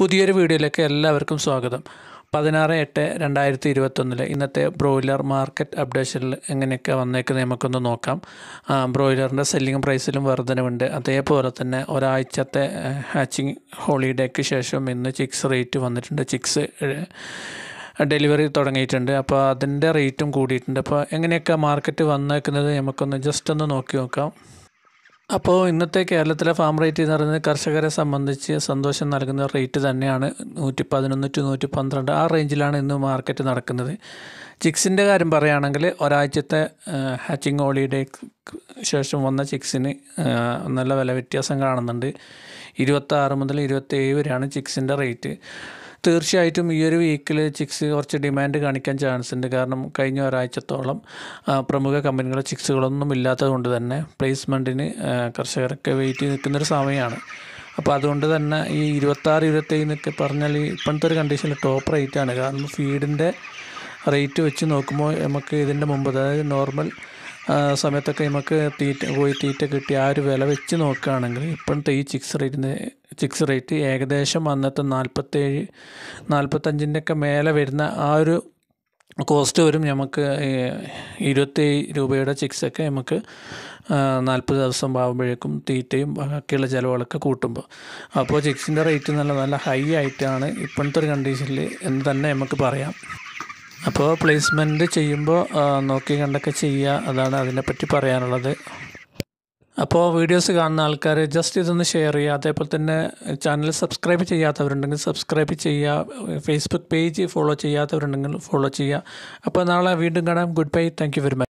പുതിയൊരു വീഡിയോയിലേക്ക് എല്ലാവർക്കും സ്വാഗതം പതിനാറ് എട്ട് രണ്ടായിരത്തി ഇരുപത്തൊന്നിലെ ഇന്നത്തെ ബ്രോയിലർ മാർക്കറ്റ് അപ്ഡേഷനിൽ എങ്ങനെയൊക്കെ വന്നേക്കുന്നത് നമുക്കൊന്ന് നോക്കാം ആ, ബ്രോയിലറിൻ്റെ സെല്ലിംഗ് പ്രൈസിലും വർധനവുണ്ട് അതേപോലെ തന്നെ ഒരാഴ്ചത്തെ ഹാച്ചിങ് ഹോളിഡേക്ക് ശേഷം ഇന്ന് ചിക്സ് റേറ്റ് വന്നിട്ടുണ്ട് ചിക്സ് ഡെലിവറി തുടങ്ങിയിട്ടുണ്ട് അപ്പോൾ അതിൻ്റെ റേറ്റും കൂടിയിട്ടുണ്ട് അപ്പോൾ എങ്ങനെയൊക്കെ മാർക്കറ്റ് വന്നേക്കുന്നത് നമുക്കൊന്ന് ജസ്റ്റ് ഒന്ന് നോക്കി നോക്കാം അപ്പോൾ ഇന്നത്തെ കേരളത്തിലെ ഫാം റേറ്റ് എന്ന് പറയുന്നത് കർഷകരെ സംബന്ധിച്ച് സന്തോഷം നൽകുന്ന റേറ്റ് തന്നെയാണ് നൂറ്റി പതിനൊന്ന് ടു നൂറ്റി പന്ത്രണ്ട് ആ റേഞ്ചിലാണ് ഇന്ന് മാർക്കറ്റ് നടക്കുന്നത് ചിക്സിൻ്റെ കാര്യം പറയുകയാണെങ്കിൽ ഒരാഴ്ചത്തെ ഹാച്ചിങ് ഹോളിഡേ ശേഷം വന്ന ചിക്സിന് നല്ല വില വ്യത്യാസം കാണുന്നുണ്ട് ഇരുപത്താറ് മുതൽ ഇരുപത്തേഴ് വരെയാണ് ചിക്സിൻ്റെ റേറ്റ് തീർച്ചയായിട്ടും ഈ ഒരു വീക്കിൽ ചിക്സ് കുറച്ച് ഡിമാൻഡ് കാണിക്കാൻ ചാൻസ് ഉണ്ട് കാരണം കഴിഞ്ഞ ഒരാഴ്ചത്തോളം ആ, പ്രമുഖ കമ്പനികളുടെ ചിക്സുകളൊന്നും ഇല്ലാത്തത് കൊണ്ട് തന്നെ പ്ലേസ്മെൻറ്റിന് കർഷകരൊക്കെ വെയിറ്റ് ചെയ്ത് നിൽക്കുന്നൊരു സമയമാണ് അപ്പോൾ അതുകൊണ്ട് തന്നെ ഈ ഇരുപത്താറ് ഇരുപത്തേഴ് എന്നൊക്കെ പറഞ്ഞാൽ ഈ ഇപ്പോഴത്തെ ഒരു കണ്ടീഷനിൽ ടോപ്പ് റേറ്റാണ് കാരണം ഫീഡിൻ്റെ റേറ്റ് വെച്ച് നോക്കുമ്പോൾ നമുക്ക് ഇതിൻ്റെ മുമ്പ് അതായത് നോർമൽ ആ, സമയത്തൊക്കെ നമുക്ക് തീറ്റ കോഴി തീറ്റ കിട്ടിയ ആ ഒരു വില വെച്ച് നോക്കുകയാണെങ്കിൽ ഇപ്പോഴത്തെ ഈ ചിക്സ് റേറ്റിന് ചിക്സ് റേറ്റ് ഏകദേശം അന്നത്തെ നാൽപ്പത്തേഴ് നാൽപ്പത്തഞ്ചിൻ്റെ ഒക്കെ മേലെ വരുന്ന ആ ഒരു കോസ്റ്റ് വരും നമുക്ക് ഇരുപത്തി രൂപയുടെ ചിക്സൊക്കെ നമുക്ക് നാൽപ്പത് ദിവസം ആകുമ്പോഴേക്കും തീറ്റയും ബാക്കിയുള്ള ചിലവുകളൊക്കെ കൂട്ടുമ്പോൾ അപ്പോൾ ചിക്സിൻ്റെ റേറ്റ് നല്ല നല്ല ഹൈ ആയിട്ടാണ് ഇപ്പോഴത്തെ ഒരു കണ്ടീഷനിൽ എന്ന് തന്നെ നമുക്ക് പറയാം അപ്പോൾ പ്ലേസ്മെൻറ്റ് ചെയ്യുമ്പോൾ ആ, നോക്കി കണ്ടൊക്കെ ചെയ്യുക അതാണ് അതിനെപ്പറ്റി പറയാനുള്ളത് അപ്പോൾ വീഡിയോസ് കാണുന്ന ആൾക്കാർ ജസ്റ്റ് ഇതൊന്ന് ഷെയർ ചെയ്യുക അതേപോലെ തന്നെ ചാനൽ സബ്സ്ക്രൈബ് ചെയ്യാത്തവരുണ്ടെങ്കിൽ സബ്സ്ക്രൈബ് ചെയ്യുക ഫേസ്ബുക്ക് പേജ് ഫോളോ ചെയ്യാത്തവരുണ്ടെങ്കിൽ ഫോളോ ചെയ്യുക അപ്പോൾ നാളെ വീണ്ടും കാണാം good bye thank you very much